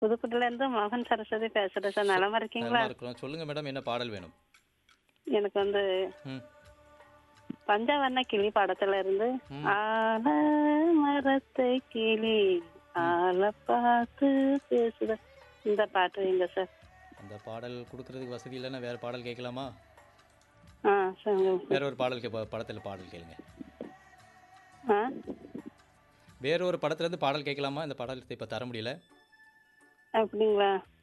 புதுக்கோட்டையில இருந்து மோகன் சரஸ்வதி பேசுறேன் சார் நலமா இருக்கீங்களா நல்லா இருக்கிறோம் சொல்லுங்க மேடம் என்ன பாடல் வேணும் எனக்கு வந்து ம் பஞ்சவர்ண கிளி படத்துல இருந்து ஆல மரத்தை கிளி ஆல பார்த்து பேசுத இந்த பாட்டு வைங்க சார் அந்த பாடல் கொடுக்கறதுக்கு வசதி இல்லைன்னா வேற பாடல் கேட்கலாமா ஆ சொல்லுங்க வேற ஒரு பாடல் கே படத்தில் பாடல் கேளுங்க ஆ வேற ஒரு படத்துல இருந்து பாடல் கேட்கலாமா இந்த பாடல் இப்போ தர முடியல அப்படிங்களா